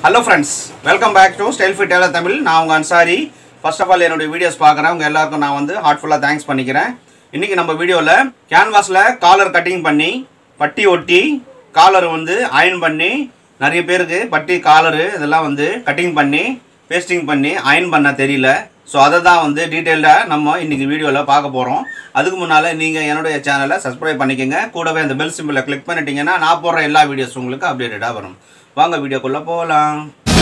hello friends welcome back to style fit tailor Tamil நான் உங்கள் Ansari first of all என்னுடைய videos பார்க்குறேன் உங்கள் எல்லாருக்கும் நான் வந்து ஹார்ட்ஃபுல்லாக தேங்க்ஸ் பண்ணிக்கிறேன் இன்றைக்கி நம்ம வீடியோவில் கேன்வாஸில் காலர் கட்டிங் பண்ணி பட்டி ஒட்டி காலர் வந்து அயன் பண்ணி நிறைய பேருக்கு பட்டி காலரு இதெல்லாம் வந்து கட்டிங் பண்ணி பேஸ்டிங் பண்ணி அயன் பண்ண தெரியல ஸோ அதை தான் வந்து டீட்டெயில்டாக நம்ம இன்றைக்கி வீடியோவில் பார்க்க போகிறோம் அதுக்கு முன்னால் நீங்கள் என்னுடைய சேனலை சப்ஸ்கிரைப் பண்ணிக்கோங்க கூடவே அந்த பெல் சிம்பிளை கிளிக் பண்ணிட்டீங்கன்னா நான் போடுற எல்லா வீடியோஸ் உங்களுக்கு அப்டேட்டடாக வரும் வாங்க வீடியோக்குள்ளே போகலாம்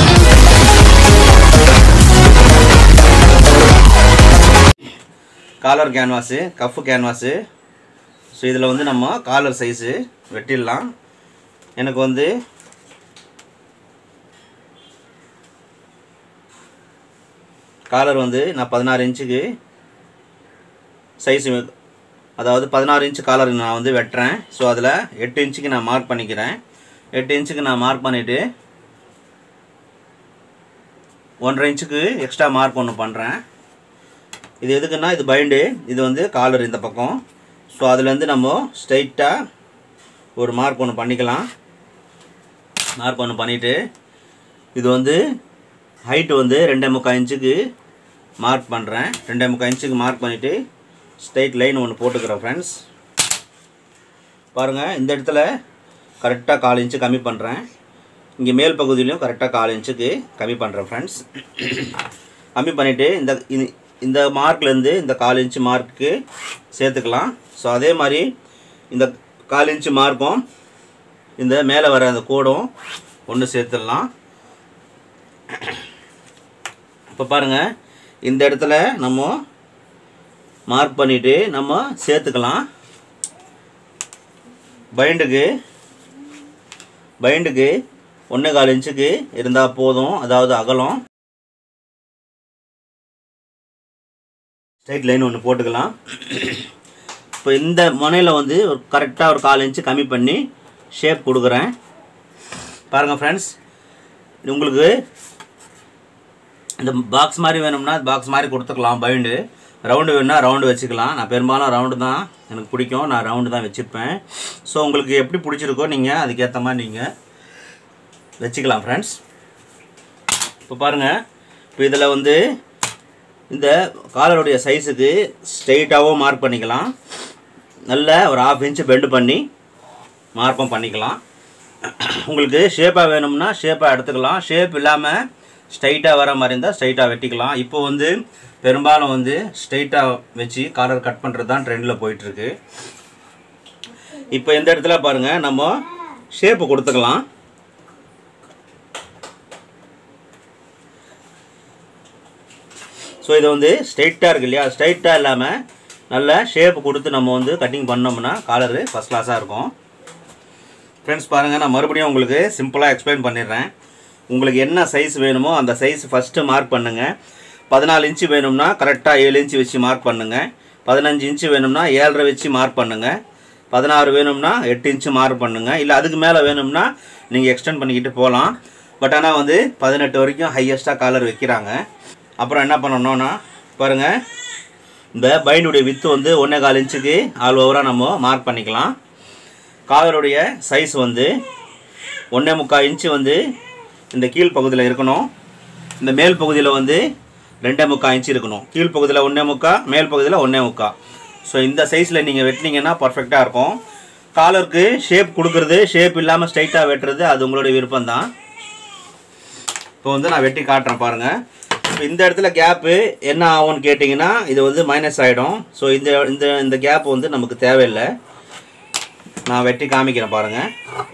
collar canvas cuff canvas so இதில் வந்து நம்ம காலர் சைஸு வெட்டிடலாம் எனக்கு வந்து காலர் வந்து நான் பதினாறு இன்ச்சுக்கு சைஸு அதாவது பதினாறு இன்ச்சு காலர் நான் வந்து வெட்டுறேன் ஸோ அதில் எட்டு இன்ச்சுக்கு நான் மார்க் பண்ணிக்கிறேன் எட்டு இன்ச்சுக்கு நான் மார்க் பண்ணிவிட்டு ஒன்றரை இன்ச்சுக்கு எக்ஸ்ட்ரா மார்க் ஒன்று பண்ணுறேன் இது எதுக்குன்னா இது பைண்டு இது வந்து காலர் இந்த பக்கம் ஸோ அதுலேருந்து நம்ம ஸ்ட்ரைட்டாக ஒரு மார்க் ஒன்று பண்ணிக்கலாம் மார்க் ஒன்று பண்ணிவிட்டு இது வந்து ஹைட்டு வந்து ரெண்டே முக்கால் இன்ச்சுக்கு மார்க் பண்ணுறேன் ரெண்டே முக்கால் இன்ச்சுக்கு மார்க் பண்ணிவிட்டு ஸ்ட்ரைட் லைன் ஒன்று போட்டுக்கிறேன் ஃப்ரெண்ட்ஸ் பாருங்கள் இந்த இடத்துல கரெக்டாக கால் இன்ச்சு கம்மி பண்ணுறேன் இங்கே மேல் பகுதியிலையும் கரெக்டாக கால் இன்ச்சுக்கு கம்மி பண்ணுறேன் ஃப்ரெண்ட்ஸ் கம்மி பண்ணிவிட்டு இந்த இது- இந்த மார்க்லேருந்து இந்த கால் இன்ச்சு மார்க்கு சேர்த்துக்கலாம் ஸோ அதே மாதிரி இந்த கால் இன்ச்சு மார்க்கும் இந்த மேலே வர அந்த கோடும் ஒன்று சேர்த்துடலாம் இப்போ பாருங்கள் இந்த இடத்துல நம்ம மார்க் பண்ணிவிட்டு நம்ம சேர்த்துக்கலாம் பைண்டுக்கு பைண்டுக்கு ஒன்றே கால் இன்ச்சுக்கு இருந்தால் போதும் அதாவது அகலம் ஸ்ட்ரைட் லைன் ஒன்று போட்டுக்கலாம் இப்போ இந்த முனையில் வந்து ஒரு கரெக்டாக ஒரு கால் இன்ச்சு கம்மி பண்ணி ஷேப் கொடுக்குறேன் பாருங்கள் ஃப்ரெண்ட்ஸ் உங்களுக்கு இந்த பாக்ஸ் மாதிரி வேணும்னா பாக்ஸ் மாதிரி கொடுத்துக்கலாம் பைண்டு ரவுண்டு வேணும்னா ரவுண்டு வச்சுக்கலாம் நான் பெரும்பாலும் ரவுண்டு தான் எனக்கு பிடிக்கும் நான் ரவுண்டு தான் வச்சுப்பேன் ஸோ உங்களுக்கு எப்படி பிடிச்சிருக்கோ நீங்கள் அதுக்கேற்ற மாதிரி நீங்கள் வச்சுக்கலாம் ஃப்ரெண்ட்ஸ் இப்போ பாருங்கள் இப்போ இதில் வந்து இந்த காலருடைய சைஸுக்கு ஸ்ட்ரெயிட்டாகவும் மார்க் பண்ணிக்கலாம் நல்ல ஒரு ஆஃப் இன்ச்சு பெண்டு பண்ணி மார்க்கும் பண்ணிக்கலாம் உங்களுக்கு ஷேப்பாக வேணும்னா ஷேப்பாக எடுத்துக்கலாம் ஷேப் இல்லாமல் ஸ்ட்ரைட்டாக வர மாதிரி இருந்தால் ஸ்ட்ரைட்டாக வெட்டிக்கலாம் இப்போ வந்து பெரும்பாலும் வந்து ஸ்ட்ரைட்டாக வச்சு காலர் கட் பண்ணுறது தான் ட்ரெண்டில் போயிட்டுருக்கு இப்போ இந்த இடத்துல பாருங்கள் நம்ம ஷேப்பு கொடுத்துக்கலாம் ஸோ இது வந்து ஸ்ட்ரைட்டாக இருக்கு இல்லையா ஸ்ட்ரைட்டாக இல்லாமல் நல்ல ஷேப் கொடுத்து நம்ம வந்து கட்டிங் பண்ணோம்னா காலரு ஃபஸ்ட் கிளாஸாக இருக்கும் ஃப்ரெண்ட்ஸ் பாருங்கள் நான் மறுபடியும் உங்களுக்கு சிம்பிளாக எக்ஸ்பிளைன் பண்ணிடுறேன் உங்களுக்கு என்ன சைஸ் வேணுமோ அந்த சைஸ் ஃபஸ்ட்டு மார்க் பண்ணுங்கள் பதினாலு இன்ச்சு வேணும்னா கரெக்டாக ஏழு இன்ச்சு வச்சு மார்க் பண்ணுங்கள் பதினஞ்சு இன்ச்சு வேணும்னா ஏழரை வச்சு மார்க் பண்ணுங்கள் பதினாறு வேணும்னா எட்டு இன்ச்சு மார்க் பண்ணுங்கள் இல்லை அதுக்கு மேலே வேணும்னா நீங்கள் எக்ஸ்டெண்ட் பண்ணிக்கிட்டு போகலாம் பட் ஆனால் வந்து பதினெட்டு வரைக்கும் ஹையஸ்ட்டாக காலர் வைக்கிறாங்க அப்புறம் என்ன பண்ணணும்னா பாருங்கள் இந்த பைண்டுடைய வித்து வந்து ஒன்றே கால் இன்ச்சுக்கு ஆல் ஓவராக நம்ம மார்க் பண்ணிக்கலாம் காலருடைய சைஸ் வந்து ஒன்றே முக்கால் இன்ச்சு வந்து இந்த கீழ் பகுதியில் இருக்கணும் இந்த மேல் பகுதியில் வந்து ரெண்டே முக்கால் இன்ச்சு இருக்கணும் கீழ் பகுதியில் ஒன்றே முக்கால் மேல் பகுதியில் ஒன்றே முக்கால் ஸோ இந்த சைஸில் நீங்கள் வெட்டினீங்கன்னா பர்ஃபெக்டாக இருக்கும் காலருக்கு ஷேப் கொடுக்குறது ஷேப் இல்லாமல் ஸ்ட்ரைட்டாக வெட்டுறது அது உங்களுடைய விருப்பம் தான் இப்போ வந்து நான் வெட்டி காட்டுறேன் பாருங்கள் இப்போ இந்த இடத்துல கேப்பு என்ன ஆகும்னு கேட்டிங்கன்னா இது வந்து மைனஸ் ஆகிடும் ஸோ இந்த இந்த இந்த கேப் வந்து நமக்கு தேவையில்லை நான் வெட்டி காமிக்கிறேன் பாருங்கள்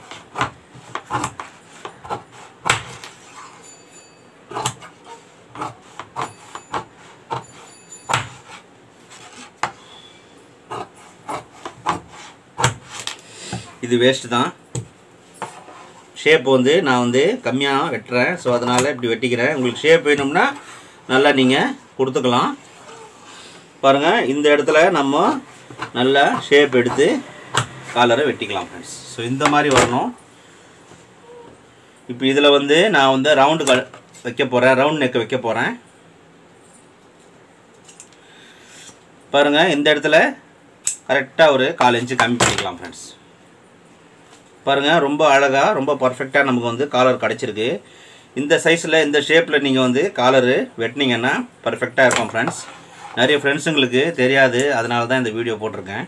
இது வேஸ்ட்டு தான் ஷேப் வந்து நான் வந்து கம்மியாக வெட்டுறேன் ஸோ அதனால் இப்படி வெட்டிக்கிறேன் உங்களுக்கு ஷேப் வேணும்னா நல்லா நீங்கள் கொடுத்துக்கலாம் பாருங்கள் இந்த இடத்துல நம்ம நல்லா ஷேப் எடுத்து காலரை வெட்டிக்கலாம் ஃப்ரெண்ட்ஸ் ஸோ இந்த மாதிரி வரணும் இப்போ இதில் வந்து நான் வந்து ரவுண்டு க வைக்க போகிறேன் ரவுண்ட் நெக் வைக்க போகிறேன் பாருங்கள் இந்த இடத்துல கரெக்டாக ஒரு கால் இன்ச்சு கம்மி பண்ணிக்கலாம் ஃப்ரெண்ட்ஸ் பாருங்கள் ரொம்ப அழகாக ரொம்ப பர்ஃபெக்டாக நமக்கு வந்து காலர் கிடச்சிருக்கு இந்த சைஸில் இந்த ஷேப்பில் நீங்கள் வந்து காலரு வெட்டினீங்கன்னா பர்ஃபெக்டாக இருக்கும் ஃப்ரெண்ட்ஸ் நிறைய ஃப்ரெண்ட்ஸுங்களுக்கு தெரியாது அதனால தான் இந்த வீடியோ போட்டிருக்கேன்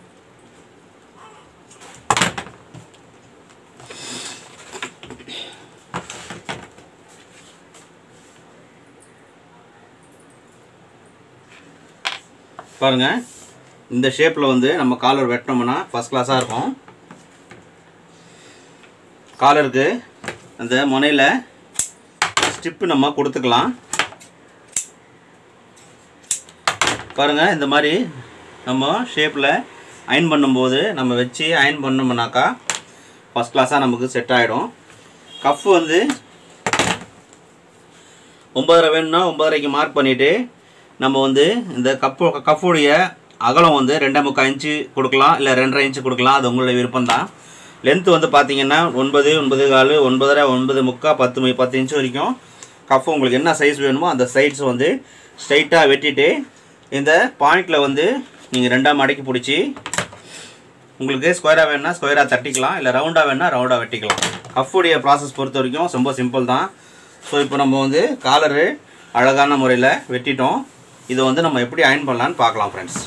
பாருங்கள் இந்த ஷேப்பில் வந்து நம்ம காலர் வெட்டினோம்னா ஃபஸ்ட் கிளாஸாக இருக்கும் காலருக்கு அந்த முனையில் ஸ்டிப்பு நம்ம கொடுத்துக்கலாம் பாருங்கள் இந்த மாதிரி நம்ம ஷேப்பில் அயன் பண்ணும்போது நம்ம வச்சு அயன் பண்ணோம்னாக்கா ஃபஸ்ட் கிளாஸாக நமக்கு செட் ஆகிடும் கஃப் வந்து ஒம்பதரை வேணும்னா ஒம்பதரைக்கு மார்க் பண்ணிவிட்டு நம்ம வந்து இந்த கப்பு கஃபுடைய அகலம் வந்து ரெண்டே முக்கால் இன்ச்சு கொடுக்கலாம் இல்லை ரெண்டரை இன்ச்சு கொடுக்கலாம் அது உங்களுடைய விருப்பம் தான் லென்த்து வந்து பார்த்தீங்கன்னா ஒன்பது ஒன்பது கால் ஒன்பதரை ஒன்பது முக்கால் பத்து மணி பத்து இன்ச்சு வரைக்கும் கஃப் உங்களுக்கு என்ன சைஸ் வேணுமோ அந்த சைஸ் வந்து ஸ்ட்ரைட்டாக வெட்டிட்டு இந்த பாயிண்டில் வந்து நீங்கள் ரெண்டாம் மடக்கி பிடிச்சி உங்களுக்கு ஸ்கொயராக வேணும்னா ஸ்கொயராக தட்டிக்கலாம் இல்லை ரவுண்டாக வேணும்னா ரவுண்டாக வெட்டிக்கலாம் கஃபுடைய ப்ராசஸ் பொறுத்த வரைக்கும் ரொம்ப சிம்பிள் தான் ஸோ இப்போ நம்ம வந்து காலரு அழகான முறையில் வெட்டிட்டோம் இதை வந்து நம்ம எப்படி அயன் பண்ணலான்னு பார்க்கலாம் ஃப்ரெண்ட்ஸ்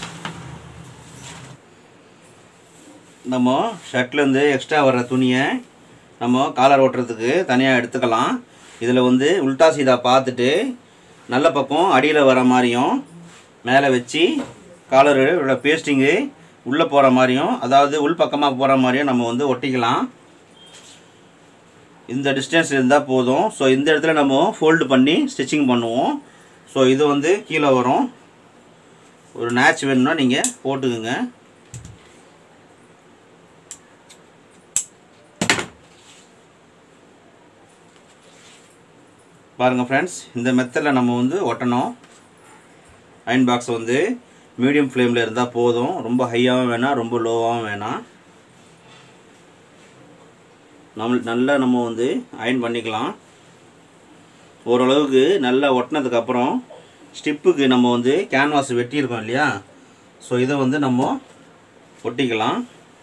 நம்ம ஷர்ட்லேருந்து எக்ஸ்ட்ரா வர்ற துணியை நம்ம காலர் ஓட்டுறதுக்கு தனியாக எடுத்துக்கலாம் இதில் வந்து உல்டா சீதா பார்த்துட்டு நல்ல பக்கம் அடியில் வர மாதிரியும் மேலே வச்சு காலரோட பேஸ்டிங்கு உள்ளே போகிற மாதிரியும் அதாவது உள் பக்கமாக போகிற மாதிரியும் நம்ம வந்து ஒட்டிக்கலாம் இந்த டிஸ்டன்ஸ் இருந்தால் போதும் ஸோ இந்த இடத்துல நம்ம ஃபோல்டு பண்ணி ஸ்டிச்சிங் பண்ணுவோம் ஸோ இது வந்து கீழே வரும் ஒரு நேச் வேணும்னா நீங்கள் போட்டுக்குங்க பாருங்கள் ஃப்ரெண்ட்ஸ் இந்த மெத்தடில் நம்ம வந்து ஒட்டணும் அயன் பாக்ஸ் வந்து மீடியம் ஃப்ளேமில் இருந்தால் போதும் ரொம்ப ஹையாகவும் வேணாம் ரொம்ப லோவாகவும் வேணாம் நம்ம நல்லா நம்ம வந்து அயன் பண்ணிக்கலாம் ஓரளவுக்கு நல்லா ஒட்டினதுக்கப்புறம் ஸ்டிப்புக்கு நம்ம வந்து கேன்வாஸ் வெட்டியிருக்கோம் இல்லையா ஸோ இதை வந்து நம்ம ஒட்டிக்கலாம்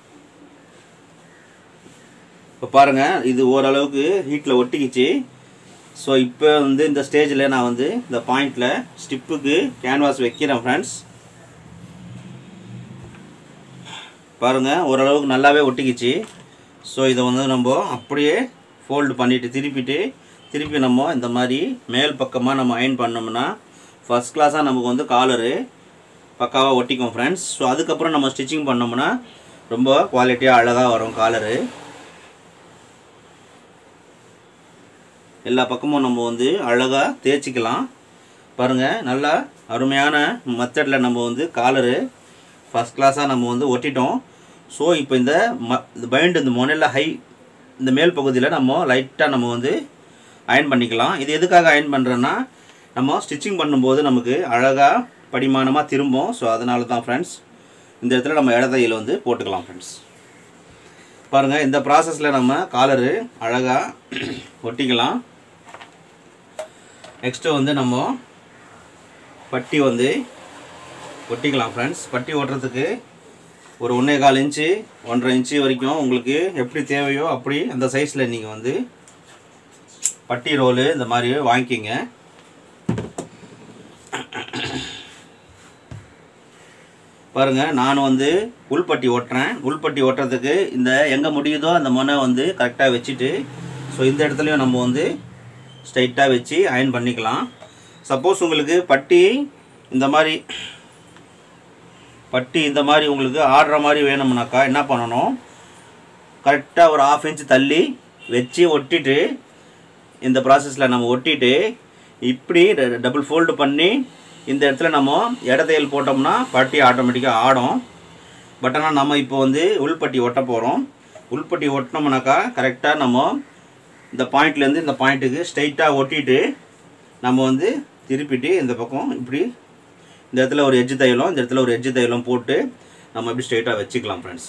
இப்போ பாருங்கள் இது ஓரளவுக்கு ஹீட்டில் ஒட்டிக்கிச்சு ஸோ இப்போ வந்து இந்த ஸ்டேஜில் நான் வந்து இந்த பாயிண்டில் ஸ்டிப்புக்கு கேன்வாஸ் வைக்கிறேன் ஃப்ரெண்ட்ஸ் பாருங்கள் ஓரளவுக்கு நல்லாவே ஒட்டிக்கிச்சு ஸோ இதை வந்து நம்ம அப்படியே ஃபோல்டு பண்ணிவிட்டு திருப்பிட்டு திருப்பி நம்ம இந்த மாதிரி மேல் பக்கமாக நம்ம அயன் பண்ணோம்னா ஃபஸ்ட் கிளாஸாக நமக்கு வந்து காலரு பக்காவாக ஒட்டிக்கும் ஃப்ரெண்ட்ஸ் ஸோ அதுக்கப்புறம் நம்ம ஸ்டிச்சிங் பண்ணோம்னா ரொம்ப குவாலிட்டியாக அழகாக வரும் காலரு எல்லா பக்கமும் நம்ம வந்து அழகாக தேய்ச்சிக்கலாம் பாருங்கள் நல்லா அருமையான மெத்தடில் நம்ம வந்து காலரு ஃபஸ்ட் கிளாஸாக நம்ம வந்து ஒட்டிட்டோம் ஸோ இப்போ இந்த ம இந்த பைண்ட் இந்த முனையில் ஹை இந்த மேல் பகுதியில் நம்ம லைட்டாக நம்ம வந்து அயன் பண்ணிக்கலாம் இது எதுக்காக அயன் பண்ணுறேன்னா நம்ம ஸ்டிச்சிங் பண்ணும்போது நமக்கு அழகாக படிமானமாக திரும்பும் ஸோ அதனால தான் ஃப்ரெண்ட்ஸ் இந்த இடத்துல நம்ம இடத்தையில் வந்து போட்டுக்கலாம் ஃப்ரெண்ட்ஸ் பாருங்கள் இந்த ப்ராசஸில் நம்ம காலரு அழகாக ஒட்டிக்கலாம் நெக்ஸ்ட்டு வந்து நம்ம பட்டி வந்து ஒட்டிக்கலாம் ஃப்ரெண்ட்ஸ் பட்டி ஓட்டுறதுக்கு ஒரு ஒன்றே கால் இன்ச்சு ஒன்றரை இன்ச்சு வரைக்கும் உங்களுக்கு எப்படி தேவையோ அப்படி அந்த சைஸில் நீங்கள் வந்து பட்டி ரோலு இந்த மாதிரி வாங்கிக்கிங்க பாருங்கள் நான் வந்து உள்பட்டி ஓட்டுறேன் உள்பட்டி ஓட்டுறதுக்கு இந்த எங்கே முடியுதோ அந்த முனை வந்து கரெக்டாக வச்சுட்டு ஸோ இந்த இடத்துலையும் நம்ம வந்து ஸ்ட்ரைட்டாக வச்சு அயன் பண்ணிக்கலாம் சப்போஸ் உங்களுக்கு பட்டி இந்த மாதிரி பட்டி இந்த மாதிரி உங்களுக்கு ஆடுற மாதிரி வேணும்னாக்கா என்ன பண்ணணும் கரெக்டாக ஒரு ஆஃப் இன்ச் தள்ளி வச்சு ஒட்டிட்டு இந்த ப்ராசஸில் நம்ம ஒட்டிட்டு இப்படி டபுள் ஃபோல்டு பண்ணி இந்த இடத்துல நம்ம இடத்தையல் போட்டோம்னா பட்டி ஆட்டோமேட்டிக்காக ஆடும் பட் ஆனால் நம்ம இப்போ வந்து உள்பட்டி ஒட்ட போகிறோம் உள்பட்டி ஒட்டினோம்னாக்கா கரெக்டாக நம்ம இந்த பாயிண்ட்லேருந்து இந்த பாயிண்ட்டுக்கு ஸ்ட்ரைட்டாக ஒட்டிட்டு நம்ம வந்து திருப்பிட்டு இந்த பக்கம் இப்படி இந்த இடத்துல ஒரு எஜ்ஜு தையலும் இந்த இடத்துல ஒரு எஜ்ஜு தையலும் போட்டு நம்ம இப்படி ஸ்ட்ரைட்டாக வச்சுக்கலாம் ஃப்ரெண்ட்ஸ்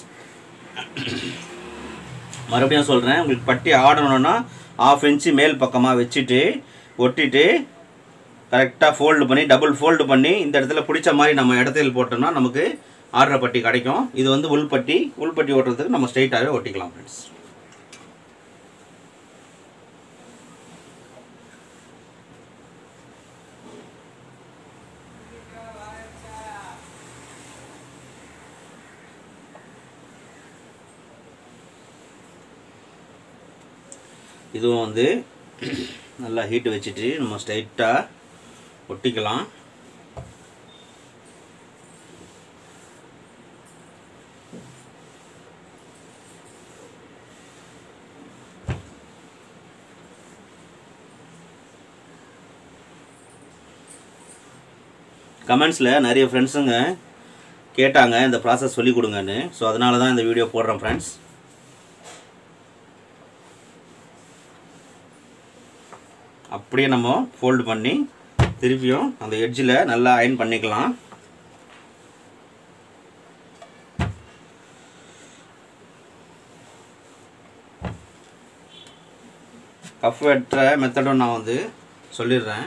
மறுபடியும் சொல்கிறேன் உங்களுக்கு பட்டி ஆடணும்னா ஆஃப் இன்ச்சு மேல் பக்கமாக வச்சுட்டு ஒட்டிட்டு கரெக்டாக ஃபோல்டு பண்ணி டபுள் ஃபோல்டு பண்ணி இந்த இடத்துல பிடிச்ச மாதிரி நம்ம இடத்துல போட்டோம்னா நமக்கு ஆடுற பட்டி கிடைக்கும் இது வந்து உள்பட்டி உள்பட்டி ஓட்டுறதுக்கு நம்ம ஸ்ட்ரைட்டாகவே ஒட்டிக்கலாம் ஃப்ரெண்ட்ஸ் இதுவும் வந்து நல்லா ஹீட் வச்சுட்டு நம்ம ஸ்ட்ரைட்டாக ஒட்டிக்கலாம் கமெண்ட்ஸில் நிறைய ஃப்ரெண்ட்ஸுங்க கேட்டாங்க இந்த ப்ராசஸ் சொல்லி கொடுங்கன்னு ஸோ அதனால தான் இந்த வீடியோ போடுறேன் ஃப்ரெண்ட்ஸ் அப்படியே நம்ம ஃபோல்டு பண்ணி திருப்பியும் அந்த எட்ஜில் நல்லா அயன் பண்ணிக்கலாம் கஃப் வெட்டுற மெத்தடும் நான் வந்து சொல்லிடுறேன்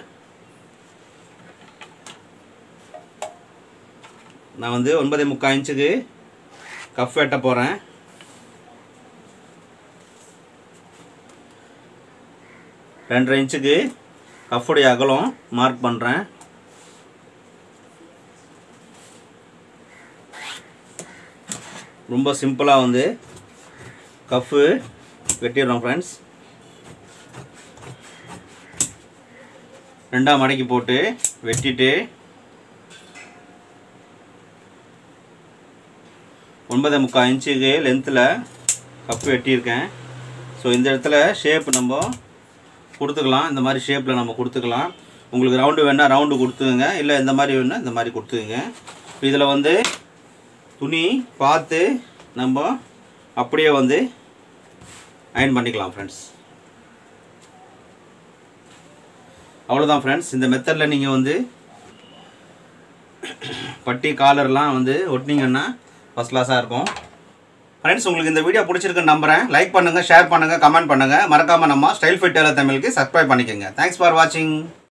நான் வந்து ஒன்பதே முக்கால் இன்ச்சுக்கு கஃப் வெட்ட போகிறேன் ரெண்டரை இன்ச்சுக்கு கஃபுடைய அகலம் மார்க் பண்ணுறேன் ரொம்ப சிம்பிளாக வந்து கஃப்பு வெட்டிடுறோம் ஃப்ரெண்ட்ஸ் ரெண்டாம் மடக்கி போட்டு வெட்டிட்டு ஒன்பது முக்கால் இன்ச்சுக்கு லென்த்தில் கப்பு வெட்டியிருக்கேன் ஸோ இந்த இடத்துல ஷேப் நம்ம கொடுத்துக்கலாம் இந்த மாதிரி ஷேப்பில் நம்ம கொடுத்துக்கலாம் உங்களுக்கு ரவுண்டு வேணால் ரவுண்டு கொடுத்துக்குங்க இல்லை இந்த மாதிரி வேணால் இந்த மாதிரி கொடுத்துக்குங்க இதில் வந்து துணி பார்த்து நம்ம அப்படியே வந்து அயன் பண்ணிக்கலாம் ஃப்ரெண்ட்ஸ் அவ்வளோதான் ஃப்ரெண்ட்ஸ் இந்த மெத்தடில் நீங்கள் வந்து பட்டி காலர்லாம் வந்து ஒட்டினீங்கன்னா ஃபஸ்ட் கிளாஸாக இருக்கும் ஃப்ரெண்ட்ஸ் உங்களுக்கு இந்த வீடியோ பிடிச்சிருக்குன்னு நம்புறேன் லைக் பண்ணுங்கள் ஷேர் பண்ணுங்கள் கமெண்ட் பண்ணுங்கள் மறக்காமல் நம்ம ஸ்டைல் ஃபிட் தமிழுக்கு சப்ஸ்கிரைப் பண்ணிக்கோங்க தேங்க்ஸ் ஃபார் வாட்சிங்